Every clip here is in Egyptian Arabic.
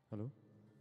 الو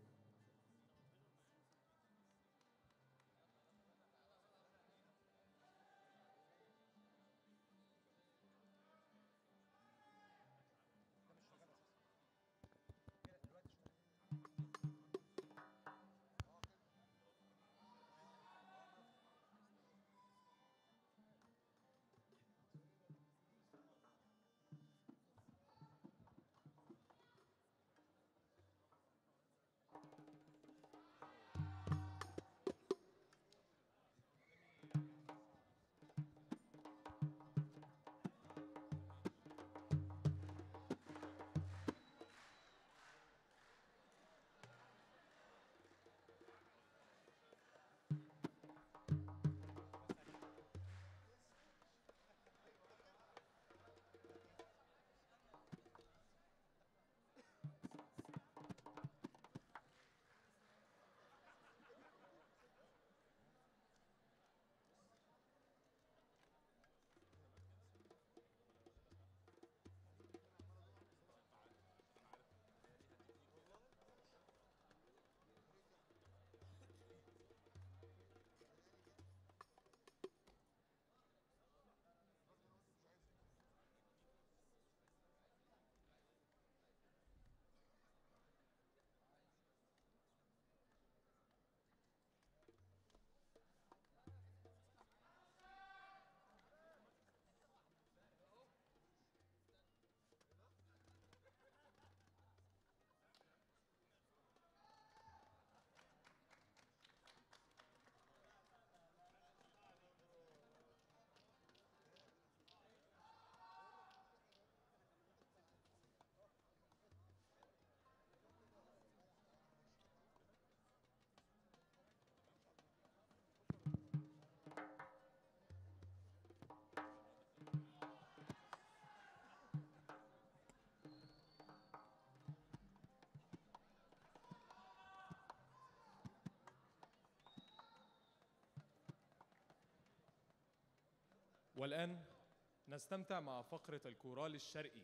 والآن نستمتع مع فقرة الكورال الشرقي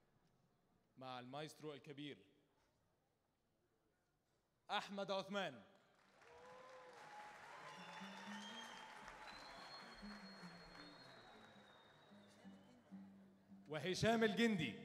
مع المايسترو الكبير أحمد عثمان وهشام الجندي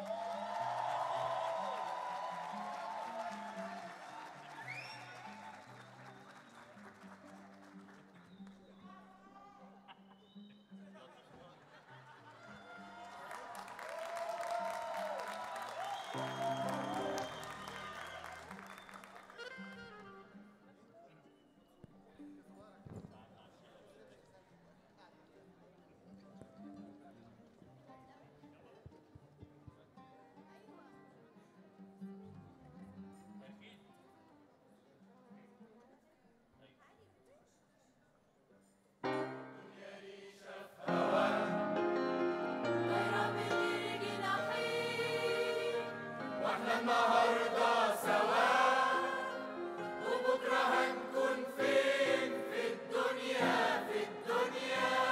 واحنا النهارده سوا وبكره هنكون فين في الدنيا في الدنيا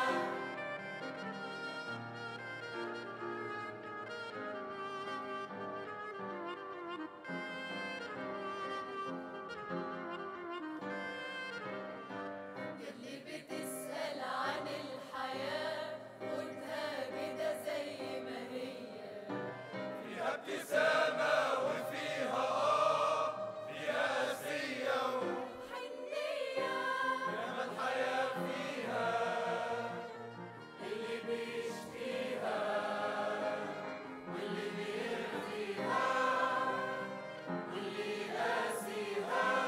اللي بتسأل عن الحياة خدها كده زي ما هي فيها ابتسامة وفيها آه فيها قاسية حنية وياما الحياة فيها اللي بيشكيها واللي بيرضيها واللي يقاسيها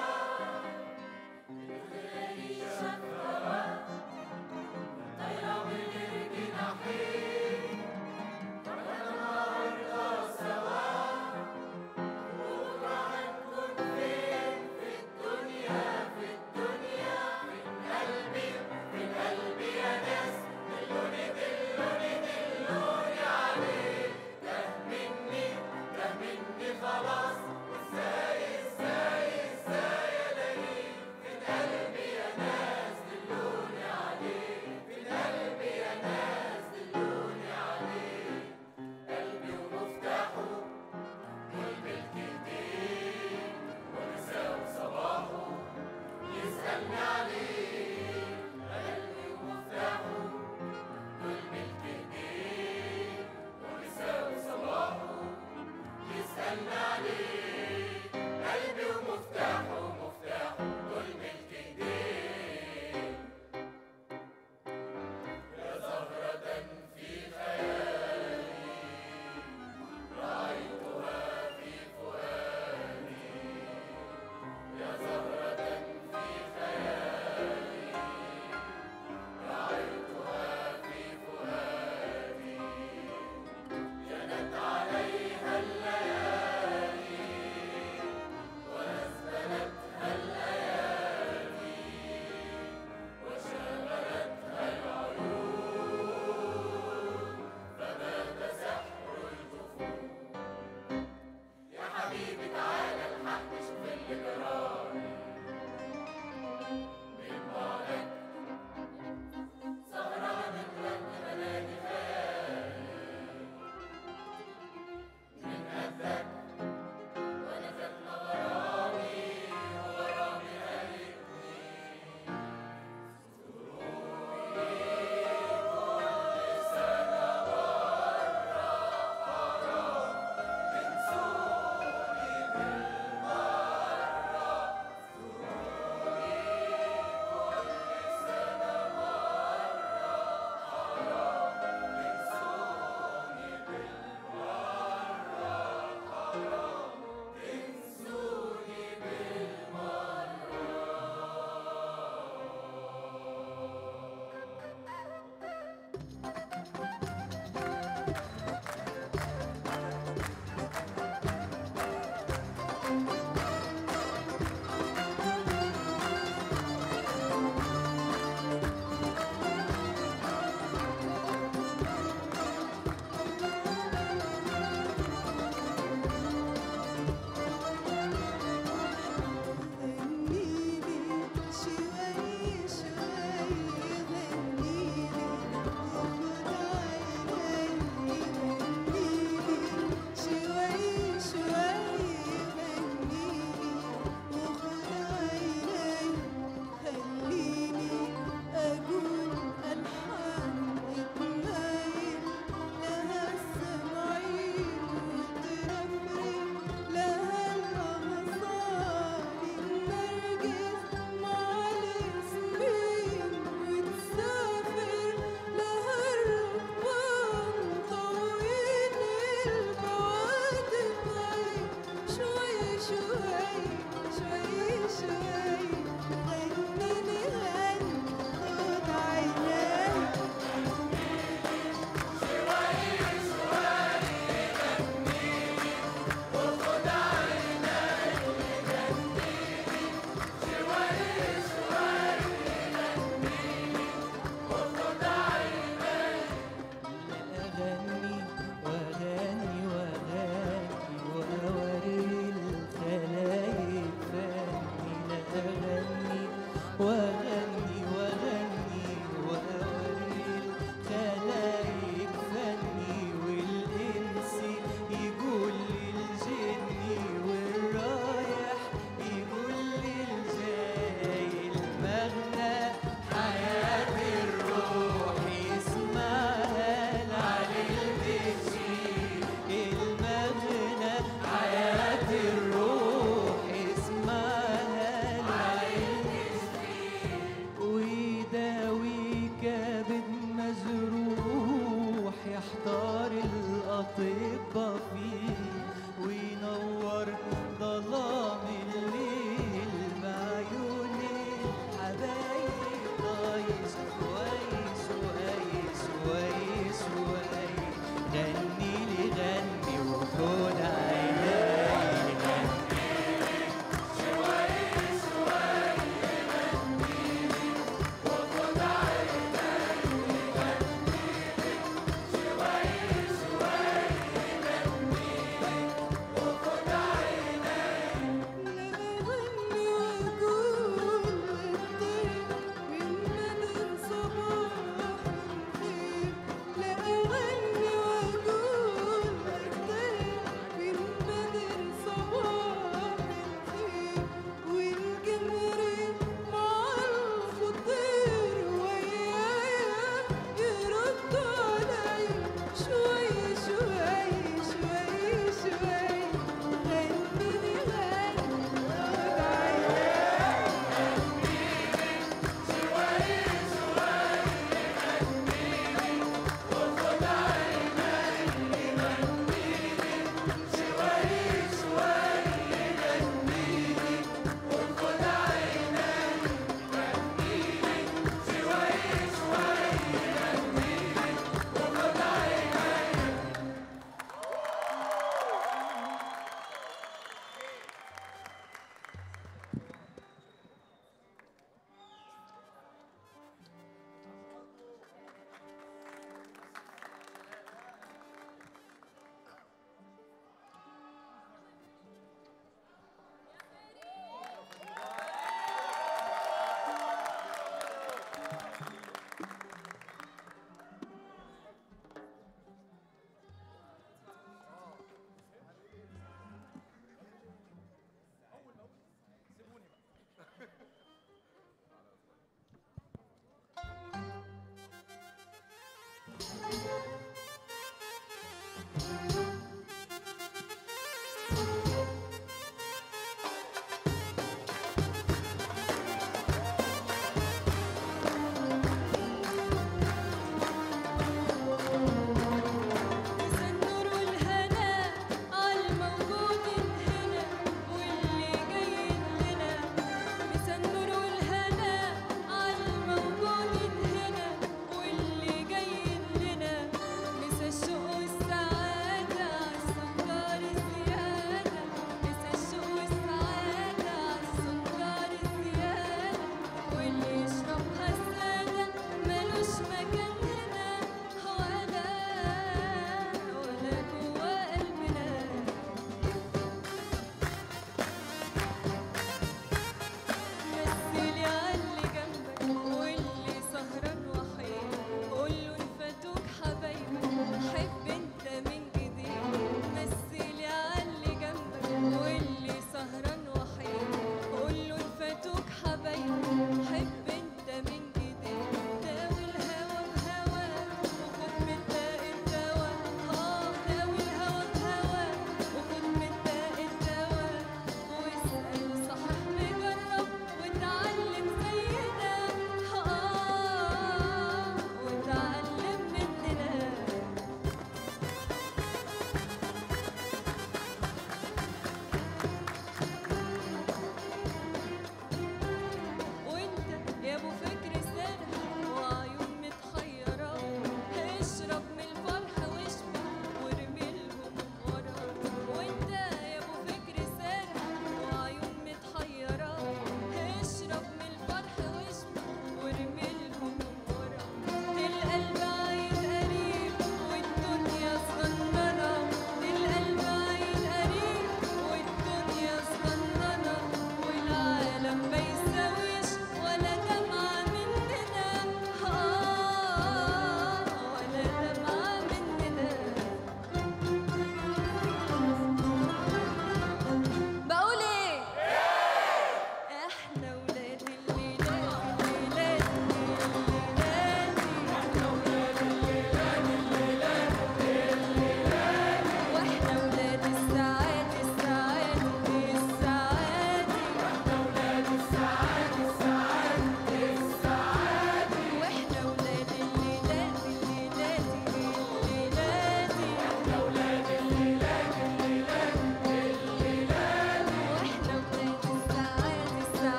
العيشة في هوا طايرة من غير جناحين واحنا النهارده سوا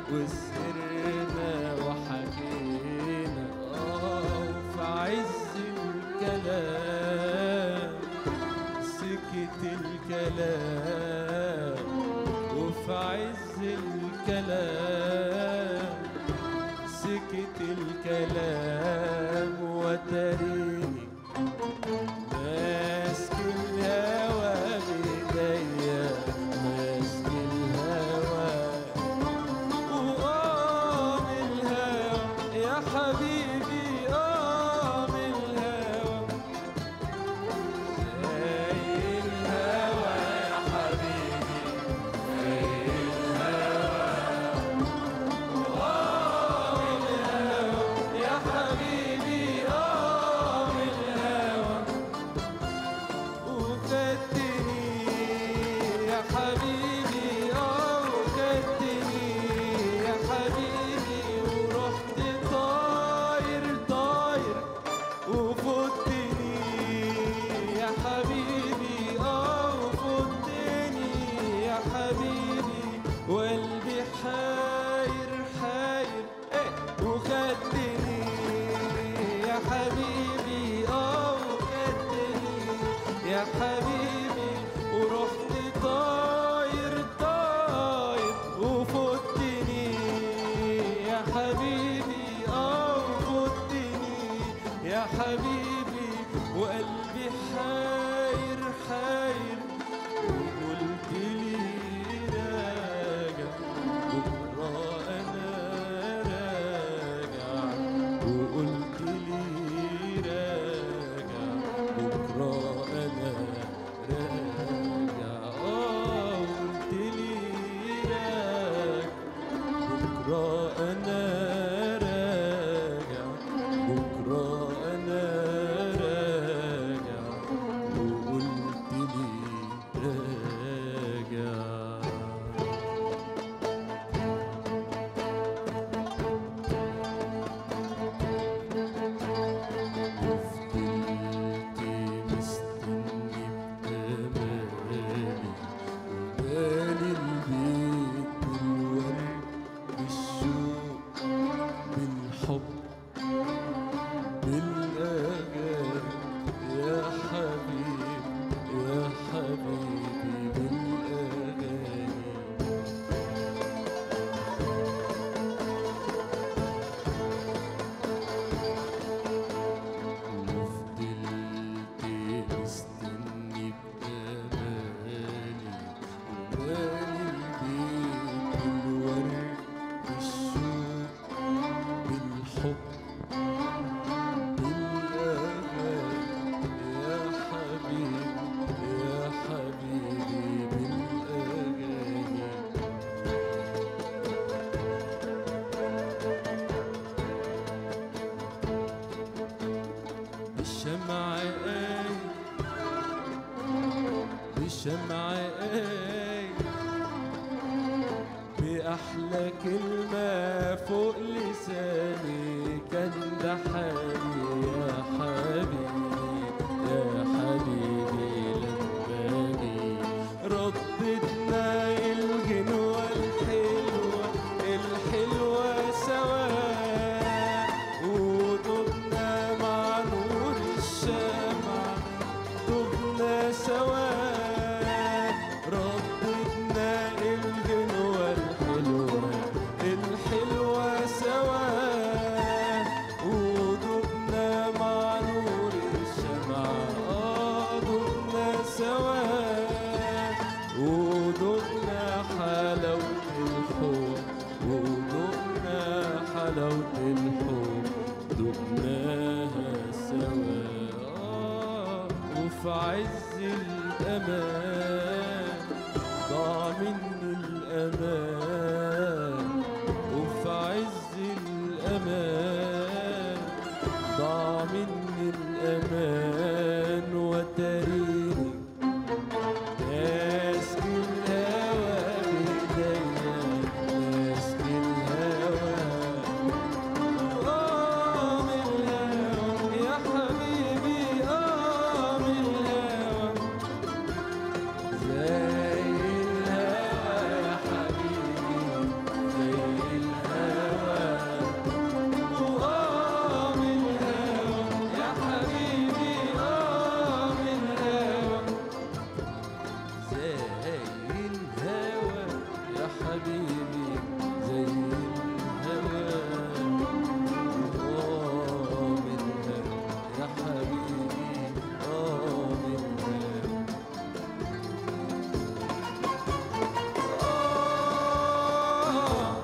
وسهرنا وحكينا آه وفي عز الكلام سكت الكلام وفي عز الكلام سكت الكلام وتريني ماسك الهوى بايديا ماسك الهوى وقام الهوى يا حبيبي قام الهوى زي الهوى يا حبيبي زي الهوى وقام الهوى يا حبيبي قام الهوى وخدتني يا حبيبي اه وخدتني يا حبيبي ورحت طاير طاير وفوتني يا حبيبي اه وفوتني يا حبيبي وقلبي حاير حاير ايه وخدتني يا حبيبي اه وخدتني يا حبيبي ورحت طاير طاير وفوتني يا حبيبي اه وفوتني يا حبيبي وقلبي حاير حاير وقلت لي راجع بكرة أنا راجع وقلت لي راجع بكرة أنا راجع آه قلت لي راجع بكرة أنا راجع بكرة أنا راجع وقلت لي راجع وفضلت مستني بأمالي ومالي البيت بالورد بالشوق بالحب بالأغاني يا حبيبي يا حبيبي بالأغاني وفضلت مستني بأمالي ومالي البيت بالورد بالشوق بالحب بالأغاني يا حبيبي يا حبيبي بالأغاني بالشمع آي بالشمع آي بأحلى كلمة فوق لساني كان ده حالي يا حبيبي يا حبيبي لما جي رددنا الجنوة الحلوة الحلوة سوا ودبنا مع نور الشمع دبنا سوا رددنا الغنوة الحلوة الحلوة سوا ودبنا حبيبي زي الهوى آه منها يا حبيبي آه منها آه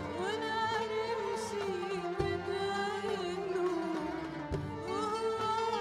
Oh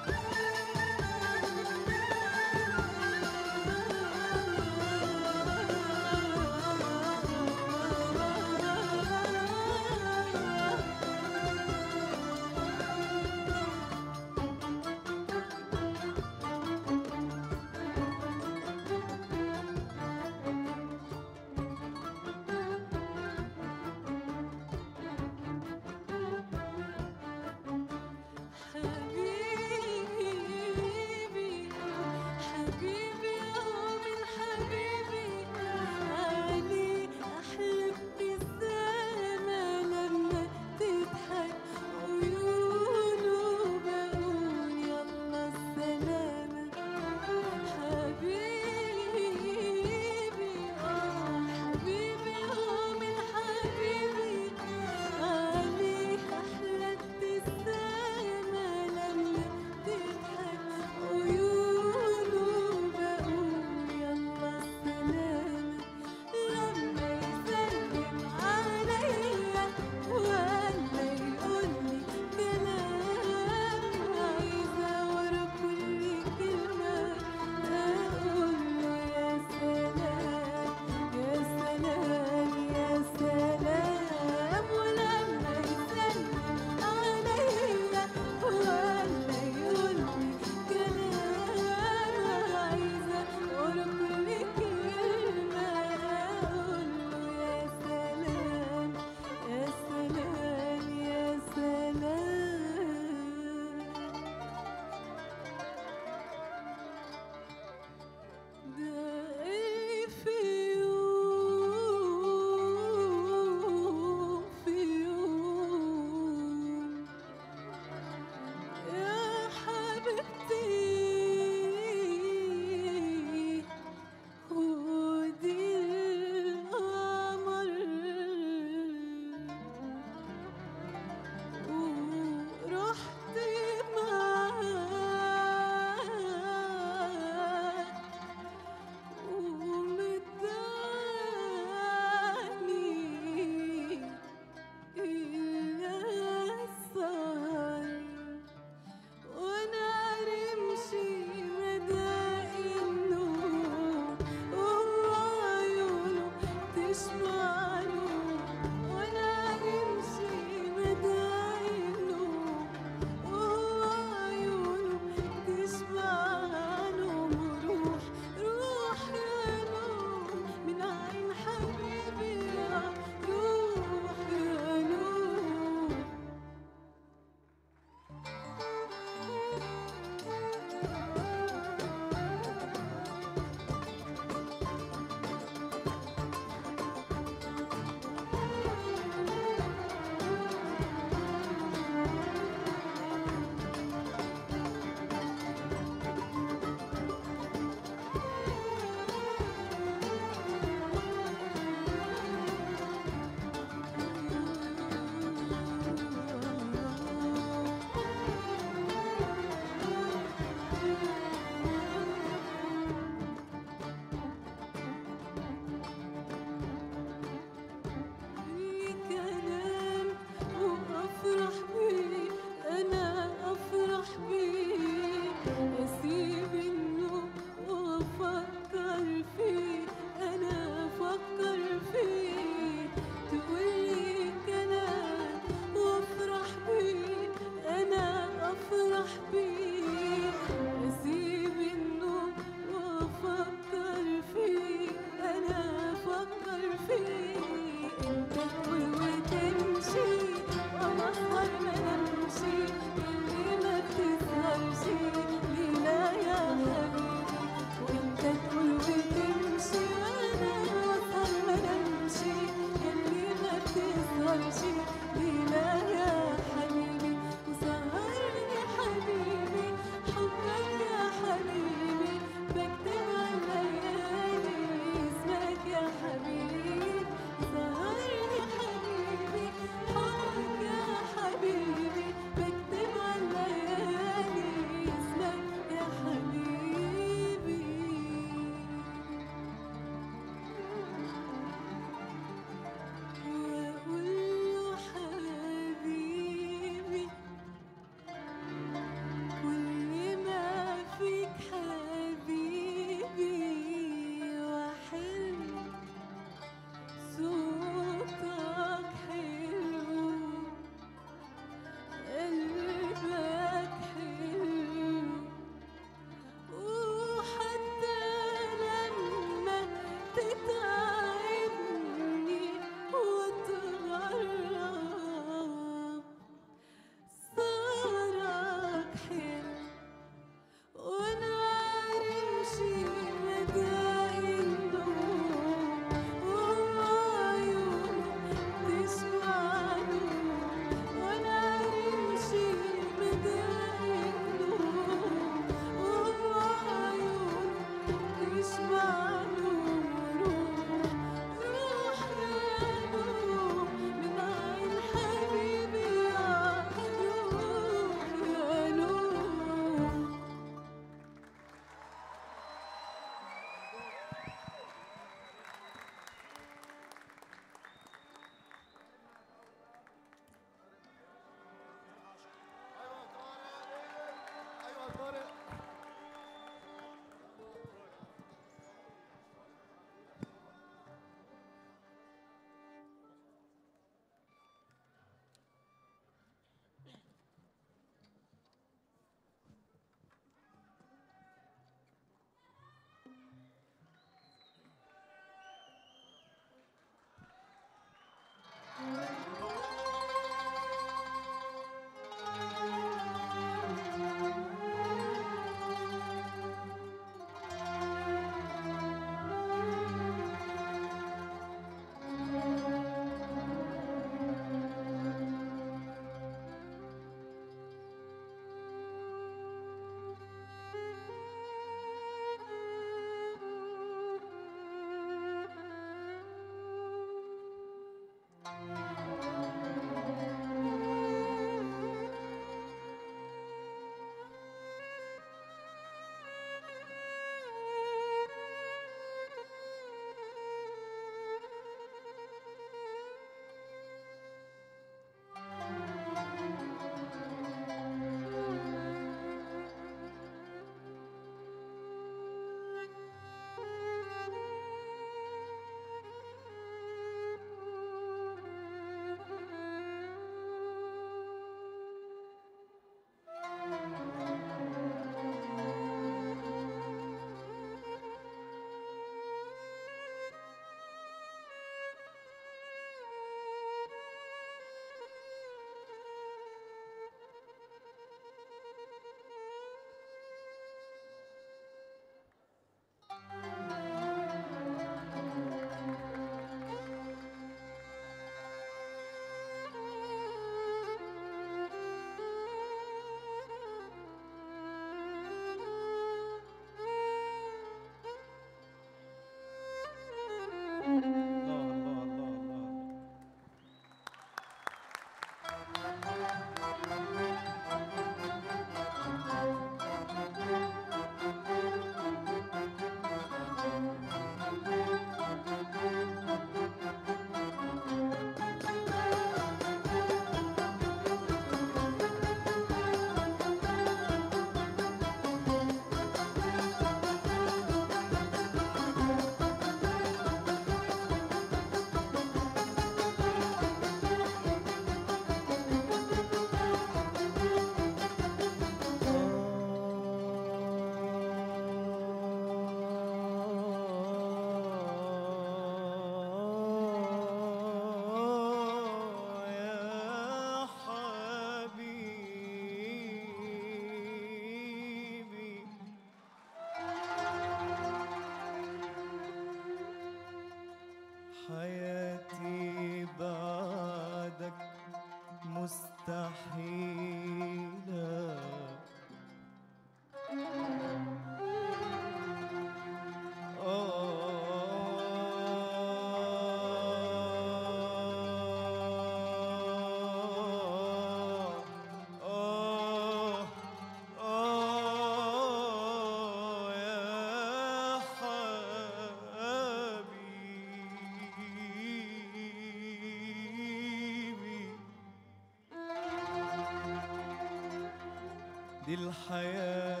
دي الحياة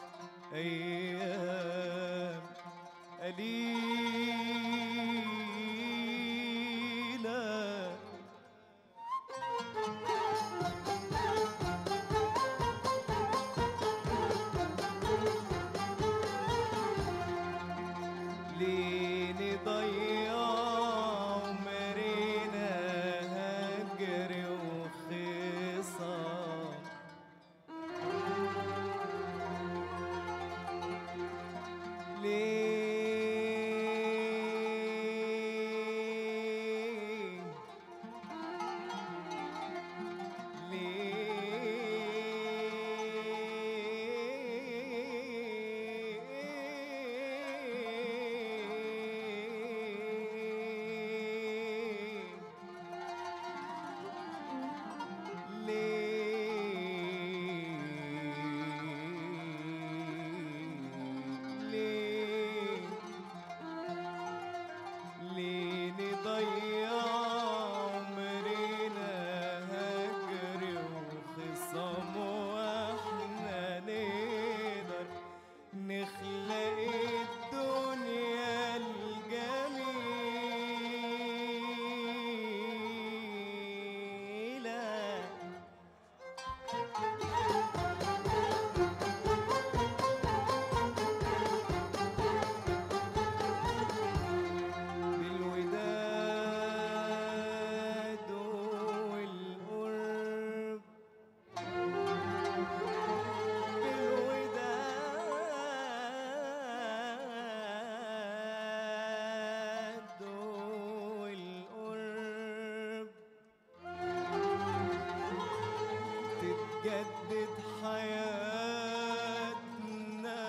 أيام قليلة ليه نضيع عمرنا هجر وخصام ليه ليه ليه ليه نضيع عمرنا هجر وخصام واحنا نقدر نخلق الدنيا الجميلة بالوداد والقرب بالوداد والقرب تتجدد حياتنا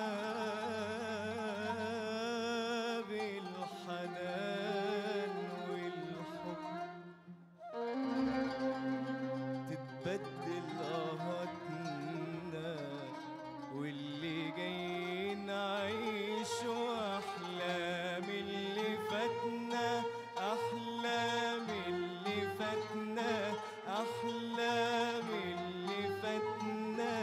بالحنان والحب تتبدل آهاتنا واللي جاي نعيش أحلام اللي فاتنا أحلام اللي فاتنا أحلام اللي فاتنا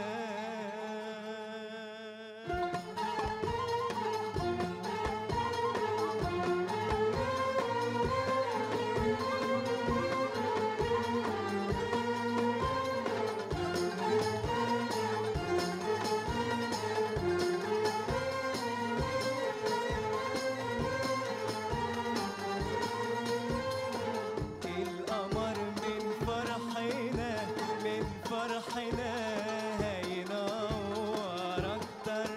القمر من فرحنا من فرحنا هينور اكتر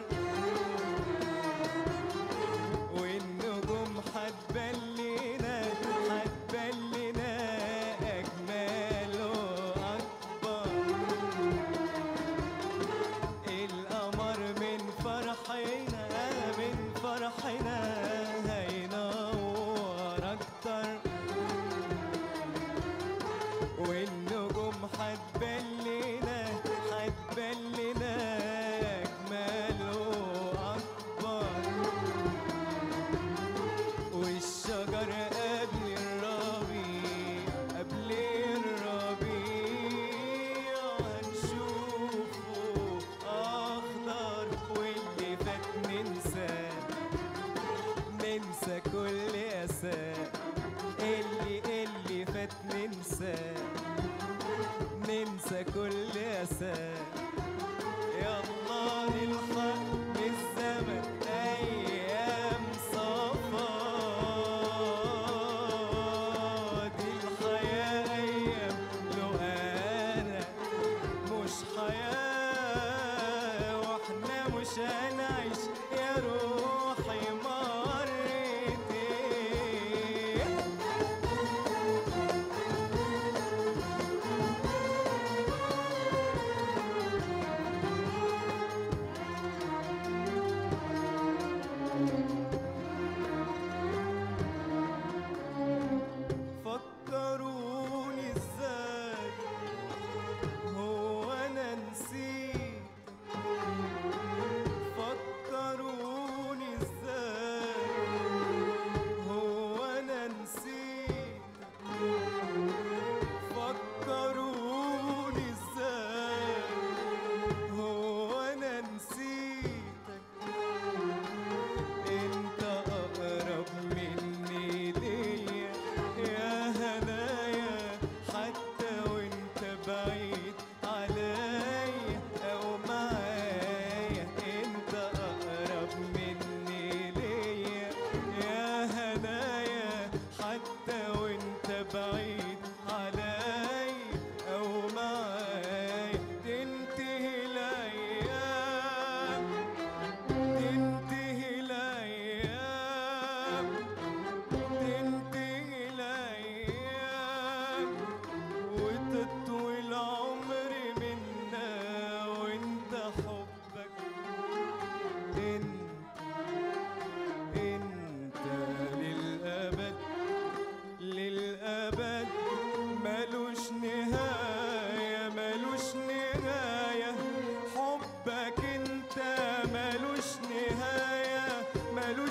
والنجوم هتبلنا هتبلنا اجماله اكبر القمر من فرحنا من فرحنا هينور اكتر والنجوم هتبلنا هتبلنا اجماله اكبر والشجر قبل الربيع قبل الربيع هنشوفه اخضر واللي فات ننسى ننسى كل اسى اللي اللي فات ننسى ننسى كل اسى يلا نلحق بالزمن ايام صفا دي الحياه ايام لو انا مش حياه واحنا مش هنعيش يا روحي مرتين فكروني ازاي هو انا نسيت فكروني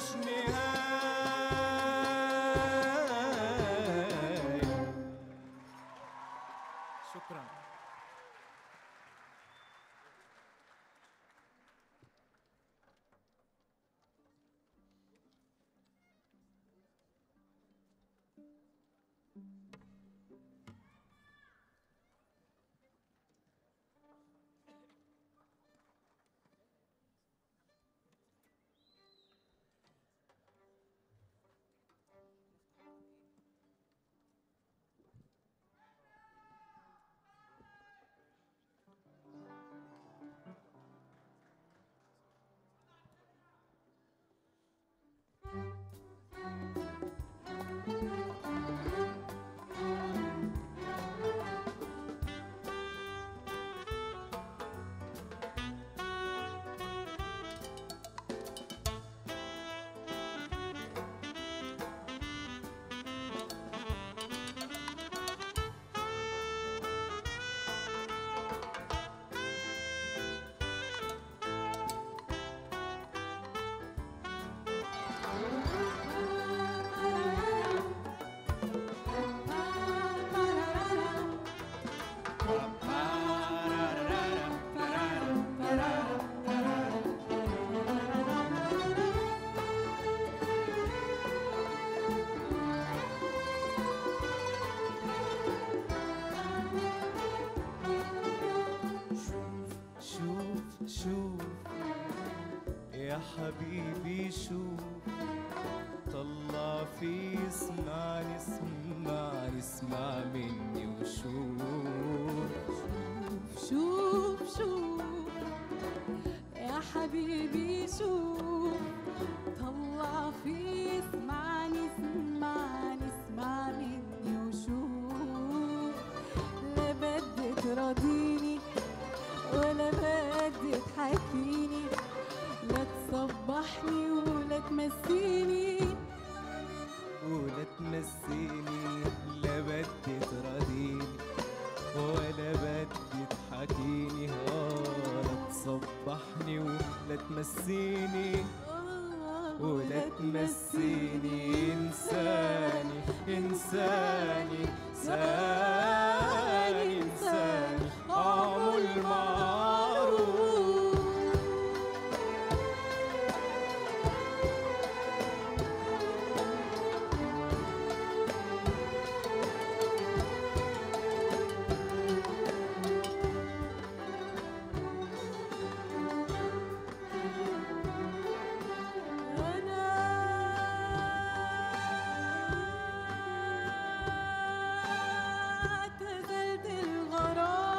ملوش نهاية شكرا شوف شوف يا حبيبي شوف طلع في اسمعني اسمعني اسمع مني وشوف شوف شوف يا حبيبي شوف طلع في اسمعني اسمعني اسمع مني وشوف لا بدي تراضيني ولا بدي تحكيني لا تصبحني ولا تمسيني ولا تمسيني لا بدي تراضيني ولا بدي تحكيني اه لا تصبحني ولا تمسيني ولا تمسيني انساني انساني انساني انساني اعمل معروف اعتزلت الغرام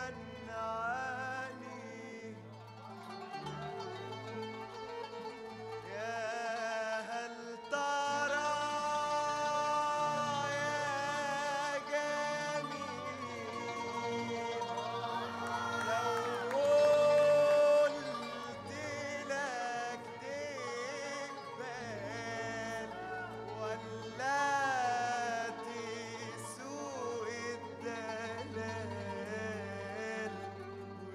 منعاني يا هل ترى يا جميل لو قلت لك تقبل ولا تسوق الدلال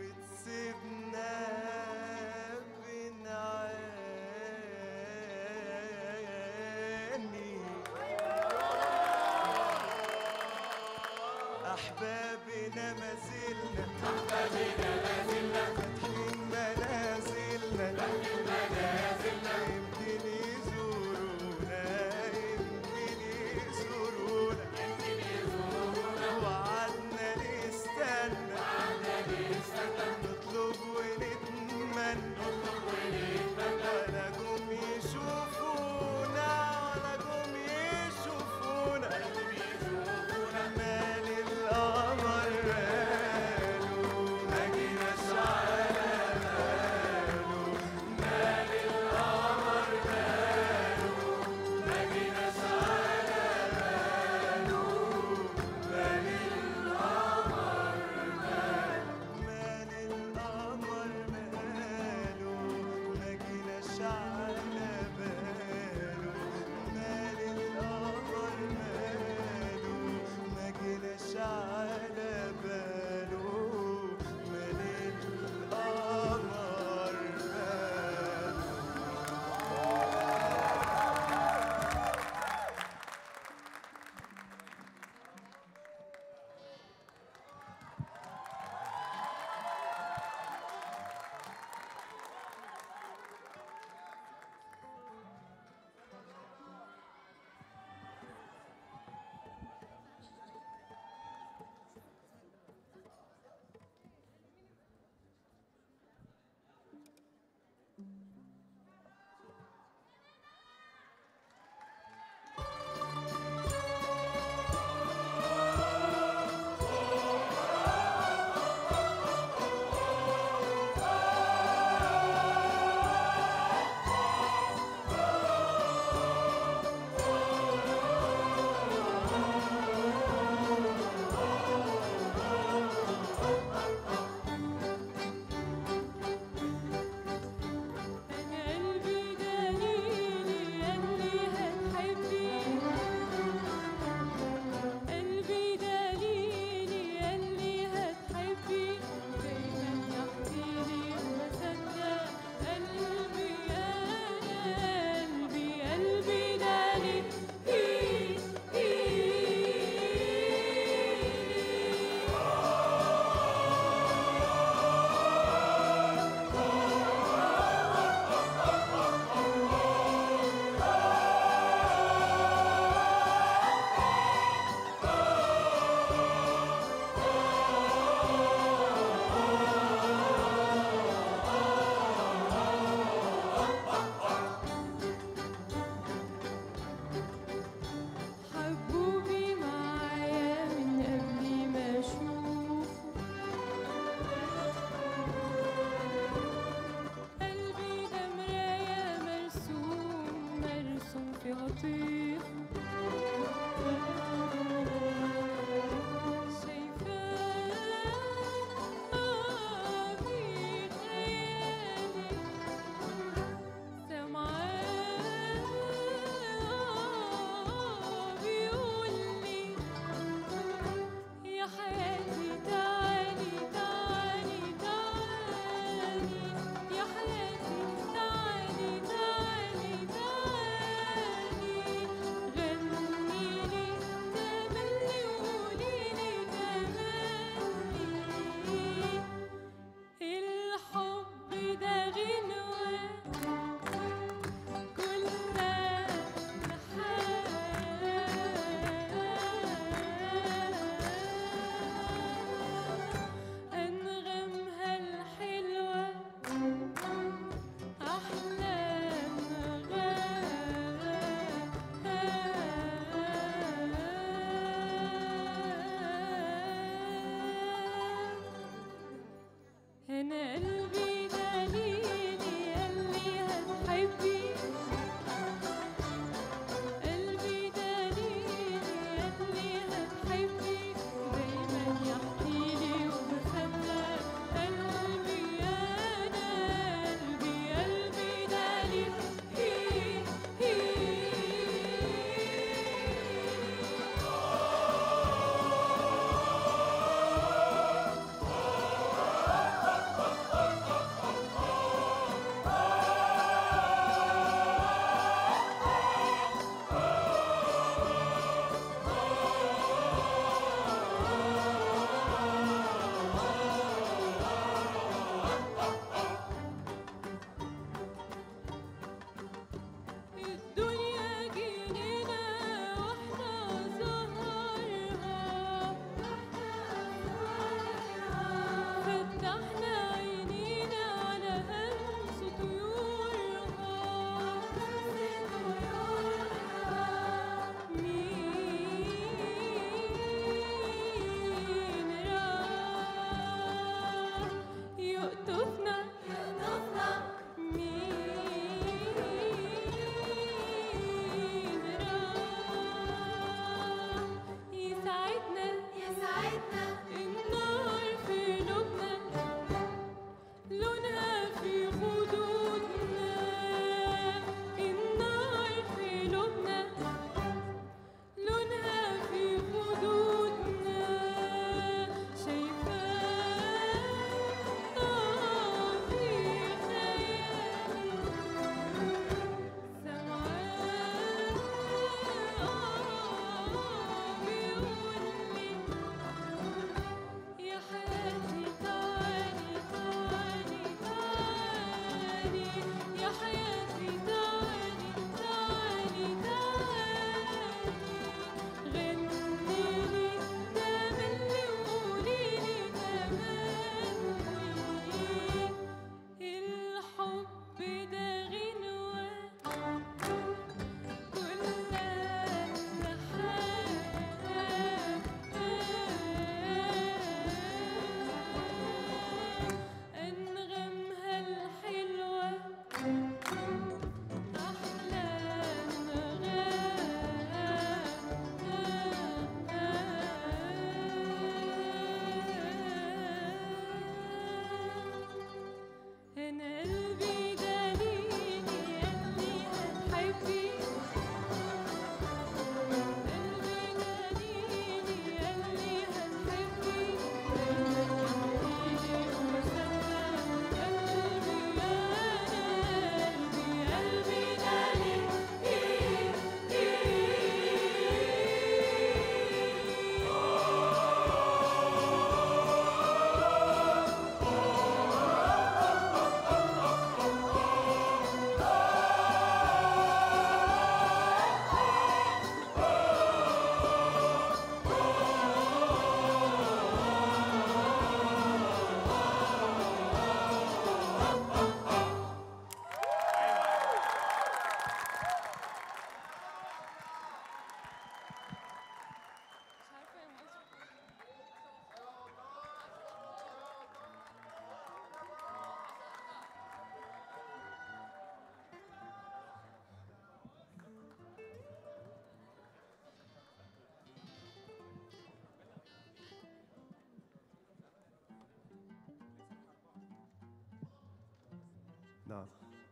نعم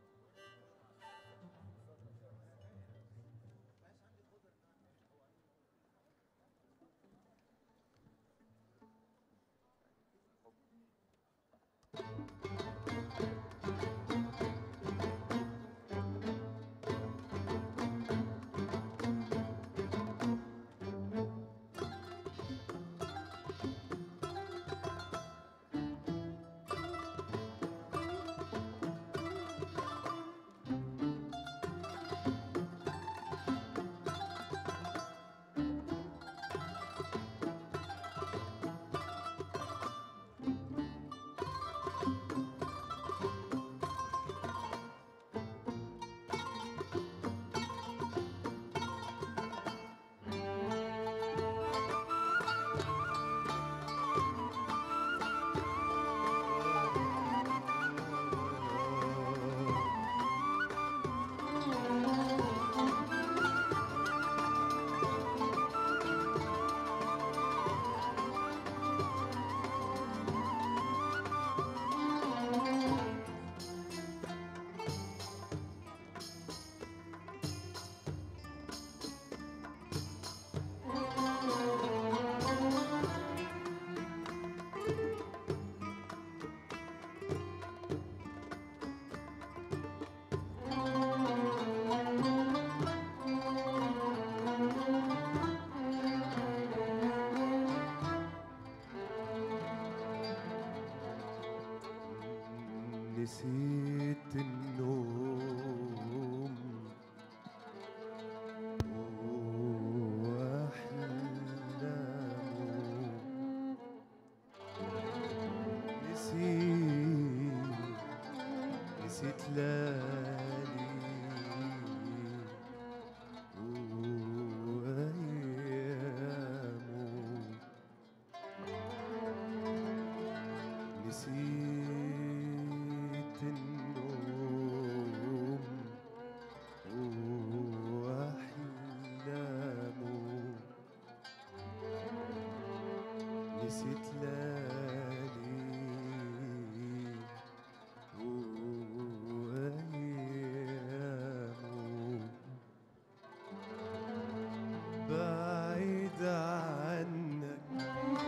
نسيت النوم وأحلامه نسيت نسيت ليالي وأيامه نسيت النوم وأحلامه نسيت ليالي وأيامه بعيد عنك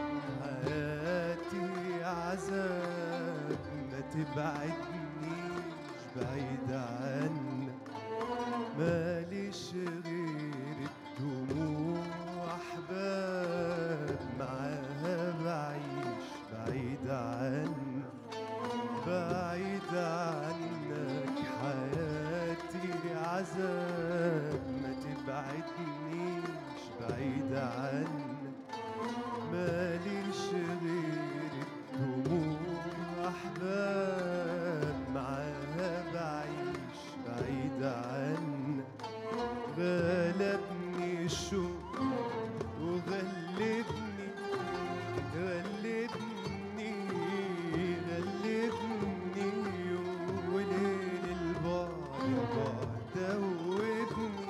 حياتي عذاب ما تبعدنيش بعيد عنك ماليش غير الدموع احباب معاها بعيش بعيد عنك بعيد عنك حياتي عذاب ما تبعدنيش بعيد عنك ماليش غير الدموع احباب معاها بعيش بعيد عنك غلبني الشوق وغلبني غلبني غلبني وليل البعد البعد دوبني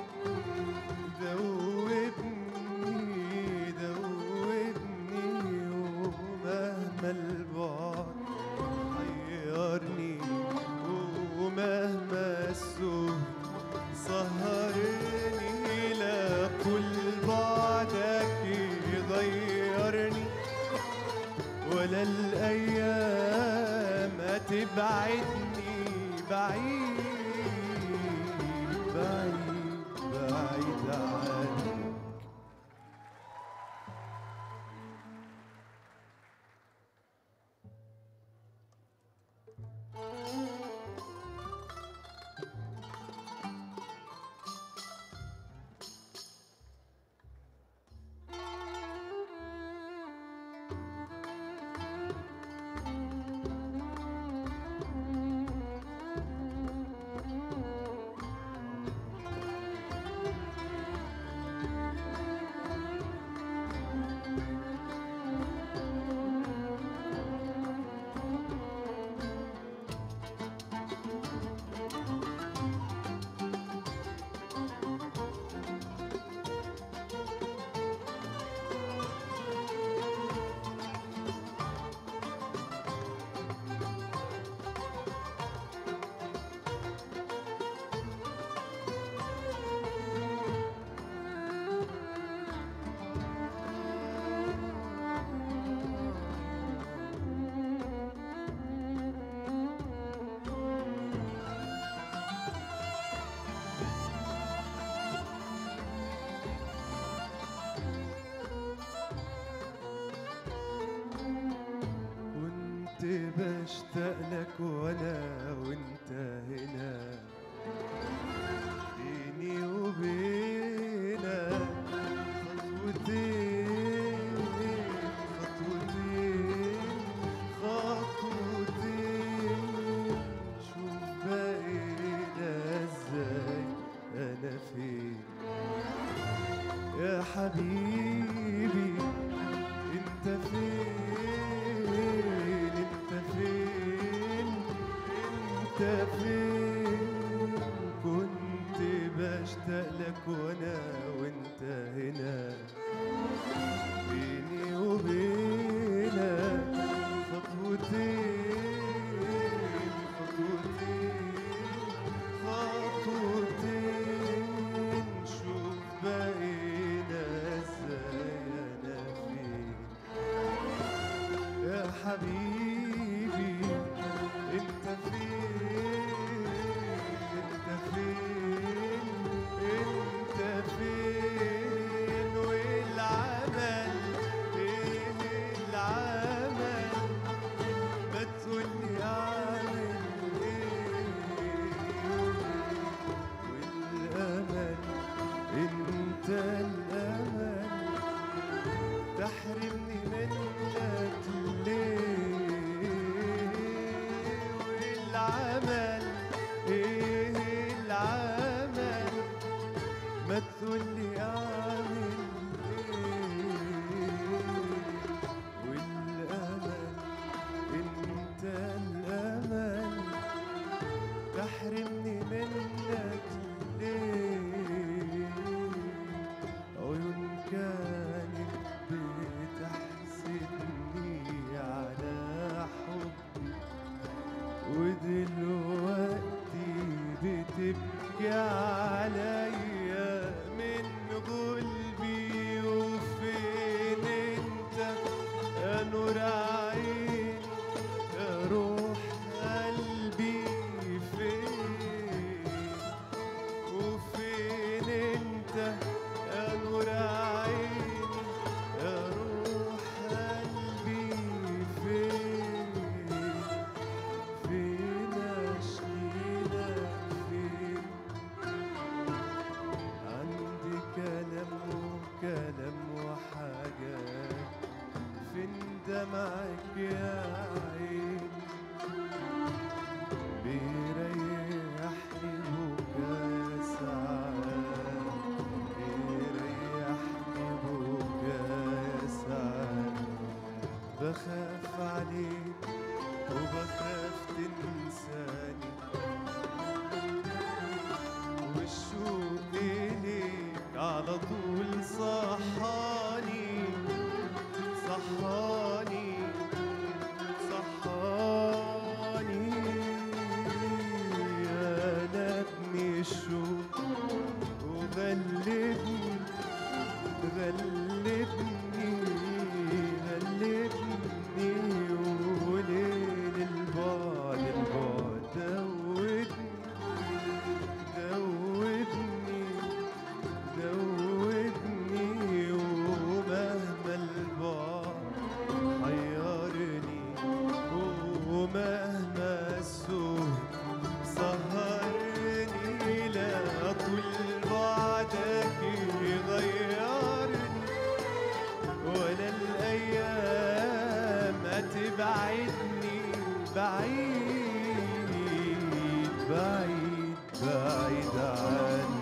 دوبني دوبني ومهما البعد حيرني ومهما السوق سهرني لا كل بعدك يغيرني ولا الأيام تبعدني بعيد بعيد بعيد عنك Thank بشتاق لك وانا وانت هنا بيني وبينك خطوتين خطوتين خطوتين شوف بقينا ازاي انا فين يا حبيبي انت فين انت فين انت فين كنت بشتاق لك وانا وانت هنا بيني وبينك خطوتين خطوتين خطوتين شوف بقينا ازاي انا فين يا حبيبي انت فين انت فين انت فين والعمل ايه العمل ما تقولي اعمل ايه والامل انت الامل تحرمني منك ليه والعمل ايه العمل ما تقولي اعمل ايه والامل انت الامل تحرمني منك ليه عيون كانت بتحسدني على حبي ودلوقتي بتبكي عليا من قلبي وفين انت يا نور عيني يا روح قلبي فين وفين انت يا نور عيني يا روح قلبي فين فين اشكيلك فين عندي كلام وكلام وحاجات فين دمعك يا عين بيريحني بكا ساعات بيريحني بكا ساعات بخاف عليك وبخاف تنساني والشوق إليك على طول صحاني صحاني صحاني يا نبني الشوق وغلبني غلبني غلبني وليل البعد البعد دوبني دوبني دوبني ومهما البعد حيرني ومهما السوق سهرني لا طول بعدك يغيرني ولا الأيام تبعدني بعيد بعيد بعيد عني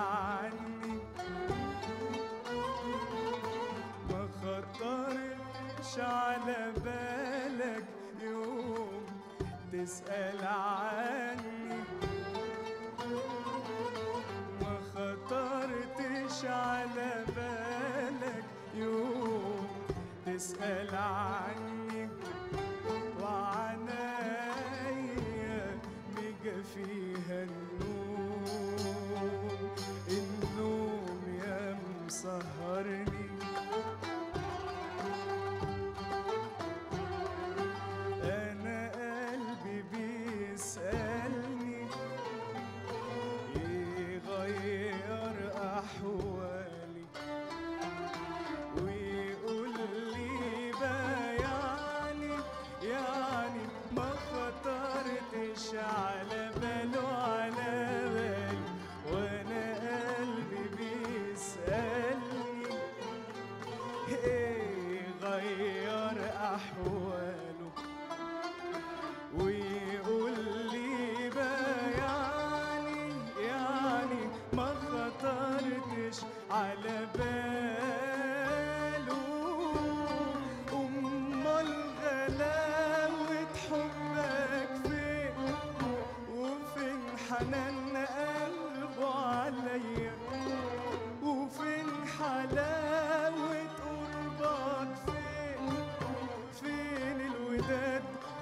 عني ما خطرش على بالك يوم تسأل عني ما خطرتش على بالك يوم تسأل عني وعنايا بقى فيها النوم النوم يا مسهرني أنا قلبي بيسألني يغير أحوالي ويقول لي بقى يعني يعني ما خطرتش على باله على بالي وانا قلبي بيسألني ايه غير احواله ويقول لي بقى يعني يعني ما خطرتش على باله امال غلاوة حبك فين وفين حنان قلبه عليا وفين حلاوة قربك فين فين الوداد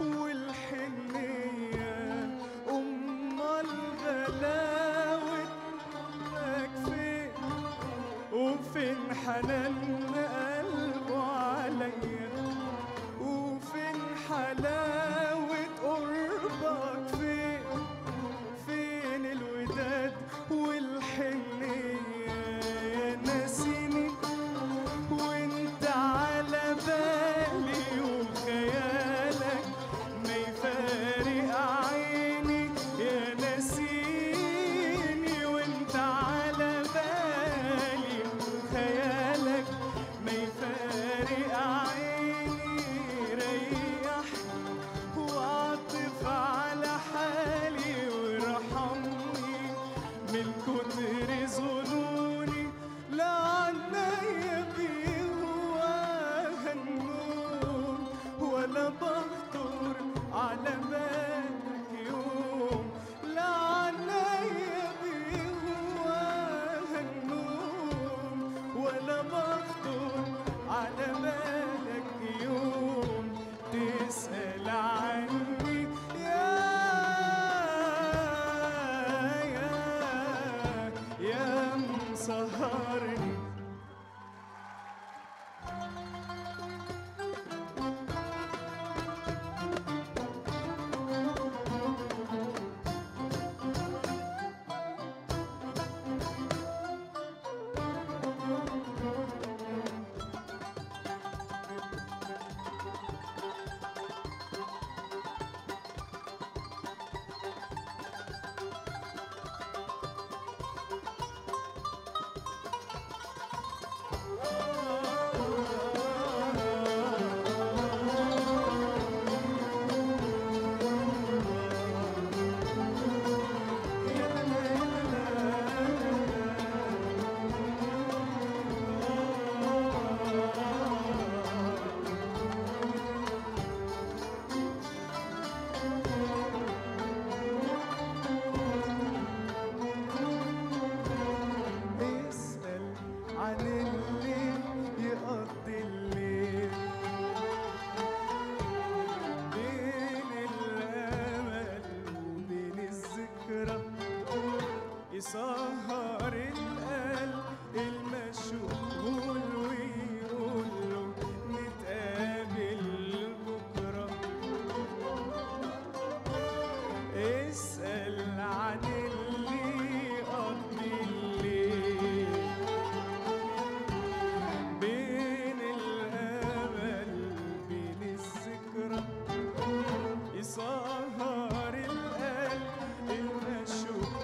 والحنية أمال غلاوة حبك فين وفين حنان قلبه عليا وفين حلاوة قربك فين فين الوداد والحنية يا ناسيني وانت على بالي وخيالك ما يفارق عيني يا ناسيني وانت على بالي وخيالك ما يفارق عيني ريح وعطف على حالي وارحمني من كتر ظنوني لا عنايا بهواها النوم ولا بخطر على بالك يوم لا عنايا بهواها النوم ولا بخطر على بالك يوم تسأل عني يا يا يا مسهرني اسأل عن اللي يقضي الليل بين الأمل وبين الذكرى يسهر القلب المشغول ويقول له نتقابل بكره اسأل عن اللي يقضي الليل بين الأمل بين الذكرى يسهر القلب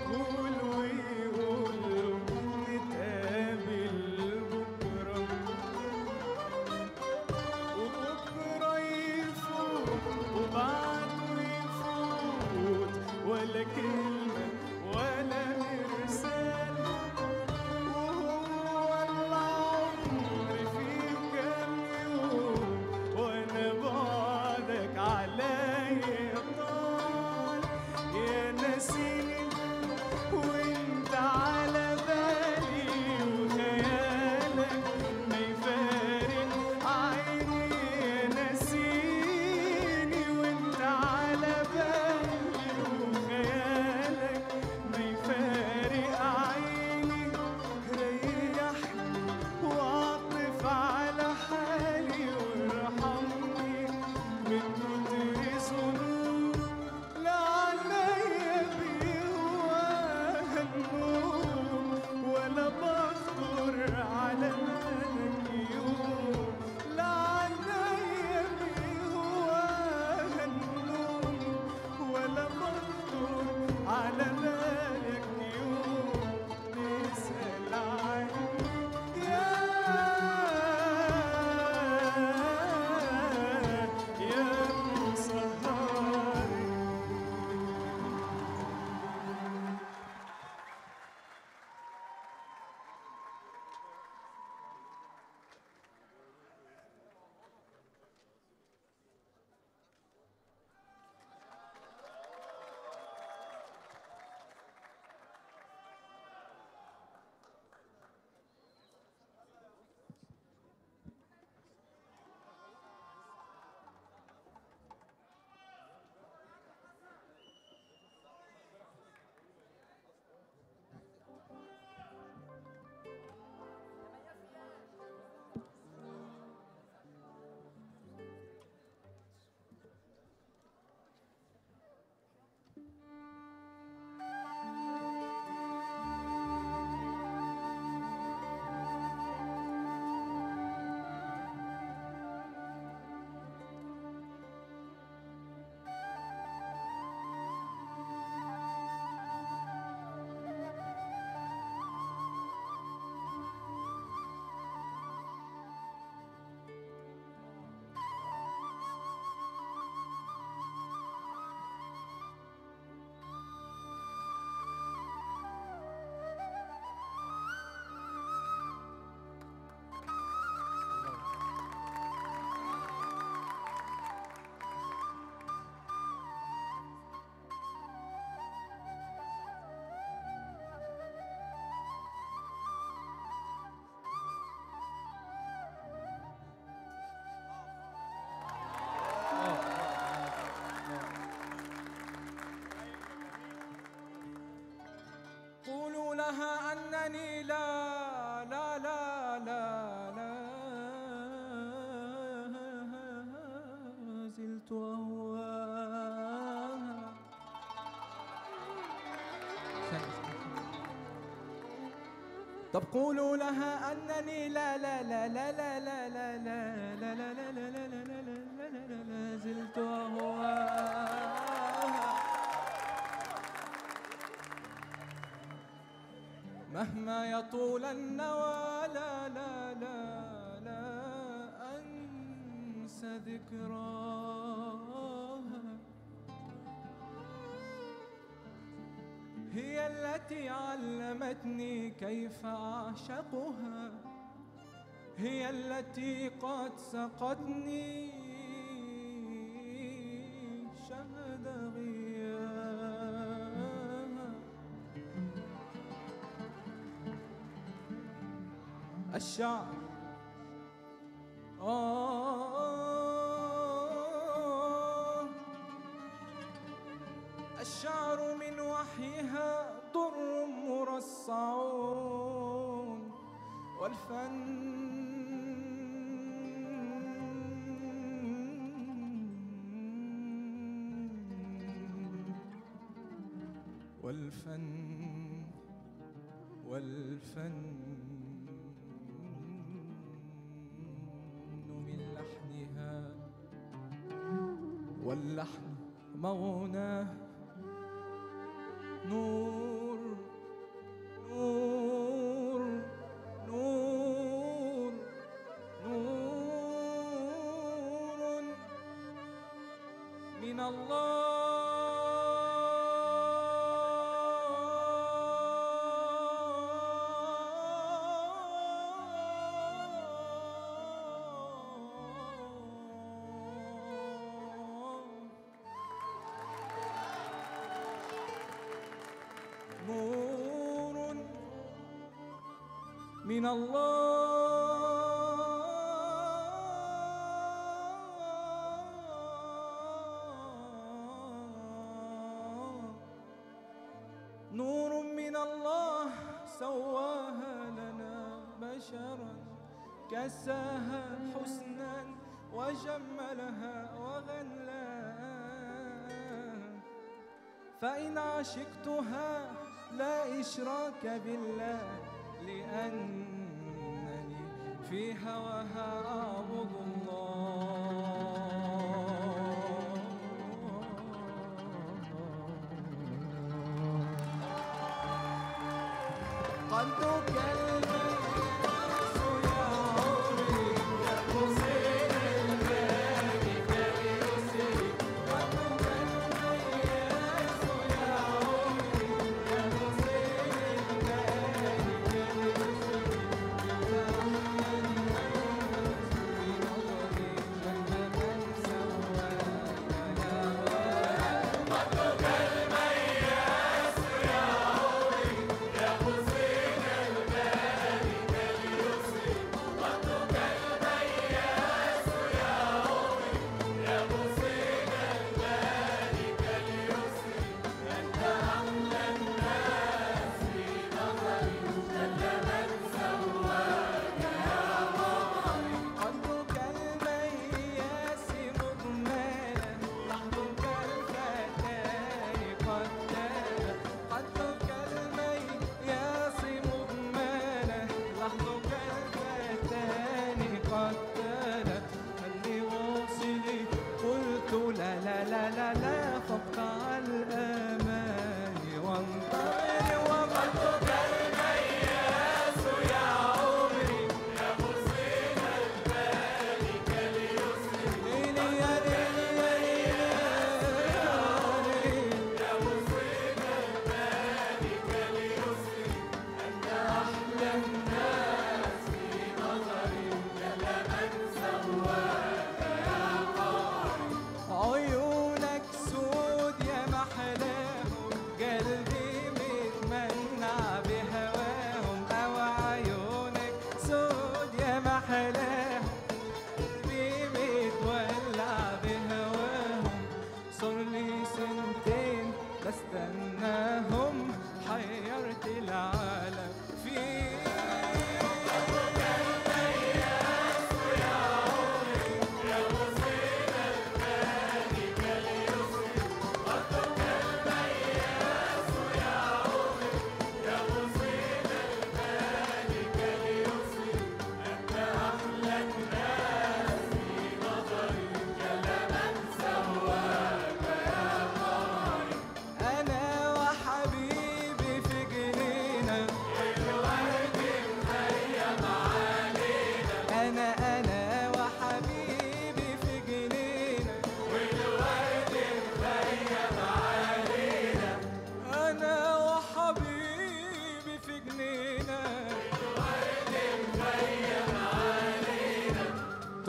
المشغول ويقول له نتقابل بكرة زلت أهواها طب قولوا لها أنني لا لا لا لا لا لا لا لا لا لا لا لا لا لا لا لا لا لا لا زلت أهواها مهما يطول النوى لا لا لا لا أنسى ذكراها هي التي علمتني كيف أعشقها هي التي قد سقتني شهد غياها الشعر آه الشعر من وحيها ضر مرصعون والفن والفن والفن من لحنها واللحن مغناه نور نور نور نور من الله نور من الله نور من الله سواها لنا بشرا كساها حسنا وجملها وغلاها فإن عشقتها لا إشراك بالله لأنني في هواها أعبد الله قدك المياس يا عمري يا حسين الباقي كاليسري قدك المياس يا عمري يا حسين الباقي كاليسري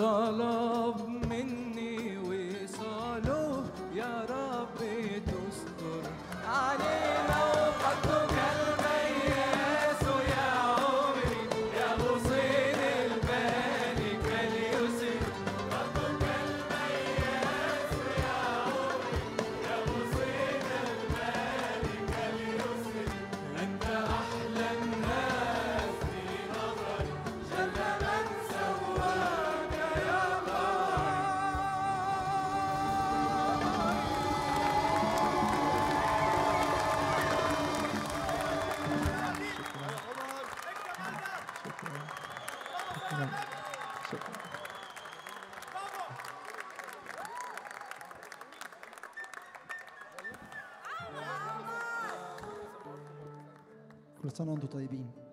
طلب مني وصاله يا رب تستر علينا وقدك المياس يا عمري يا غصين الملك اليسر قدك المياس يا عمري يا غصين الملك اليسر أنت أحلى الناس في نظري جل من سواك يا الله كل سنة وانتم طيبين